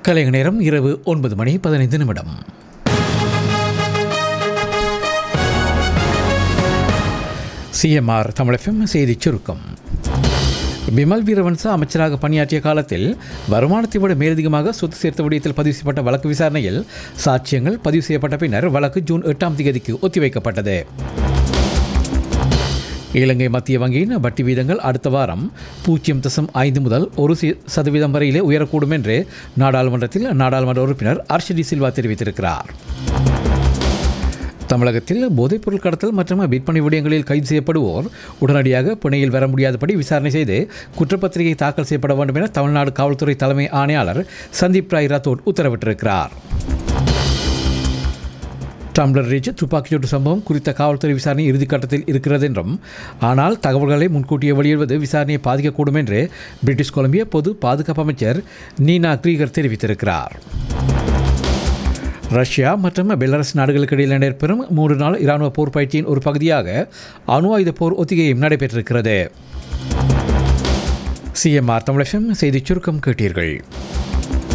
கலைஞர் நேரம் இரவு ஒன்பது மணி பதினைந்து நிமிடம் சிஎம்ஆர் தமிழகம் செய்திச் சுருக்கம் பிமல் வீரவன்ச அமைச்சராக பணியாற்றிய காலத்தில் வருமானத்தை விட மேலதிகமாக சொத்து சேர்த்த விடயத்தில் பதிவு செய்யப்பட்ட வழக்கு விசாரணையில் சாட்சியங்கள் பதிவு செய்யப்பட்ட பின்னர் வழக்கு ஜூன் எட்டாம் தேதிக்கு ஒத்திவைக்கப்பட்டது இலங்கை மத்திய வங்கியின் வட்டி வீதங்கள் அடுத்த வாரம் பூஜ்ஜியம் தசம் ஐந்து முதல் ஒரு சி- சதவீதம் வரையிலே உயரக்கூடும் என்று நாடாளுமன்றத்தில் நாடாளுமன்ற உறுப்பினர் அர்ஷடி சில்வா தெரிவித்திருக்கிறார் தமிழகத்தில் போதைப்பொருள் கடத்தல் மற்றும் விற்பனை விடயங்களில் கைது செய்யப்படுவோர் உடனடியாக பிணையில் வர முடியாதபடி விசாரணை செய்து குற்றப்பத்திரிகை தாக்கல் செய்யப்பட வேண்டும் என தமிழ்நாடு காவல்துறை தலைமை ஆணையாளர் சந்தீப் ராய் ராத்தோட் உத்தரவிட்டிருக்கிறார் டம்ளர் ரிச் துப்பாக்கிச்சூட்டு சம்பவம் குறித்த காவல்துறை விசாரணை இறுதிக்கட்டத்தில் இருக்கிறது என்றும் ஆனால் தகவல்களை முன்கூட்டியே வெளியிடுவது விசாரணையை பாதிக்கக்கூடும் என்று பிரிட்டிஷ் கொலம்பிய பொது பாதுகாப்பு அமைச்சர் நீனா கிரீகர் தெரிவித்திருக்கிறார் ரஷ்யா மற்றும் பெலாரஸ் நாடுகளுக்கு இடையில் நடைபெறும் மூன்று நாள் இராணுவ போர் பயிற்சியின் ஒரு பகுதியாக அணு ஆயுத போர் ஒத்திகையும் நடைபெற்றிருக்கிறது சிஎம்ஆர் தமிழகம் செய்திச் சுருக்கம் கேட்டீர்கள்